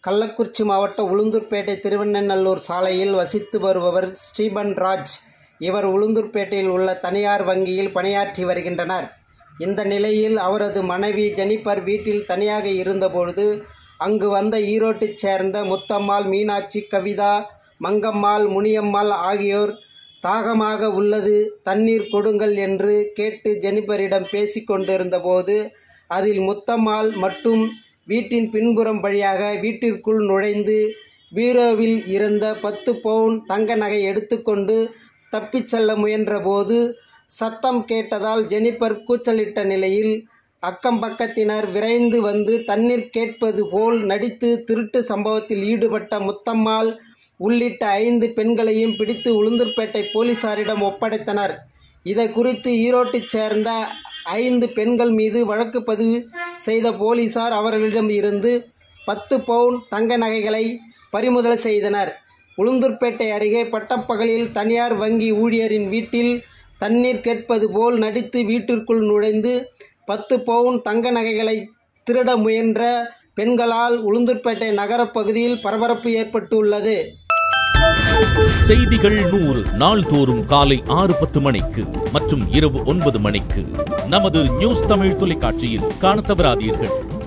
கள்ளக்குறிச்சி மாவட்டம் உளுந்தூர்பேட்டை திருவெண்ணநல்லூர் சாலையில் வசித்து வருபவர் ஸ்டீபன் ராஜ் இவர் உளுந்தூர்பேட்டையில் உள்ள தனியார் வங்கியில் பணியாற்றி வருகின்றனர் இந்த நிலையில் அவரது மனைவி ஜெனிபர் வீட்டில் தனியாக இருந்தபொழுது அங்கு வந்த ஈரோட்டைச் சேர்ந்த முத்தம்மாள் மீனாட்சி கவிதா மங்கம்மாள் முனியம்மாள் ஆகியோர் தாகமாக உள்ளது தண்ணீர் கொடுங்கள் என்று கேட்டு ஜெனிபரிடம் பேசிக் கொண்டிருந்தபோது அதில் முத்தம்மாள் மட்டும் வீட்டின் பின்புறம் வழியாக வீட்டிற்குள் நுழைந்து பீரோவில் இருந்த பத்து பவுன் தங்க நகை எடுத்துக்கொண்டு தப்பிச் செல்ல முயன்றபோது சத்தம் கேட்டதால் ஜெனிபர் கூச்சலிட்ட நிலையில் அக்கம் பக்கத்தினர் விரைந்து வந்து தண்ணீர் கேட்பது போல் நடித்து திருட்டு சம்பவத்தில் ஈடுபட்ட முத்தம்மாள் உள்ளிட்ட ஐந்து பெண்களையும் பிடித்து உளுந்தூர்பேட்டை போலீசாரிடம் ஒப்படைத்தனர் இதை குறித்து ஈரோட்டைச் சேர்ந்த ஐந்து பெண்கள் மீது வழக்கு பதிவு செய்த போலீசார் அவர்களிடம் இருந்து பத்து பவுன் தங்க நகைகளை பறிமுதல் செய்தனர் உளுந்தூர்பேட்டை அருகே பட்டப்பகலில் தனியார் வங்கி ஊழியரின் வீட்டில் தண்ணீர் கேட்பது போல் நடித்து வீட்டிற்குள் நுழைந்து பத்து பவுன் தங்க நகைகளை திருட முயன்ற பெண்களால் உளுந்தூர்பேட்டை நகரப் பகுதியில் பரபரப்பு ஏற்பட்டுள்ளது செய்திகள் நூறு நாள்தோறும் காலை ஆறு பத்து மணிக்கு மற்றும் இரவு ஒன்பது மணிக்கு நமது நியூஸ் தமிழ் தொலைக்காட்சியில் காணத் தவறாதீர்கள்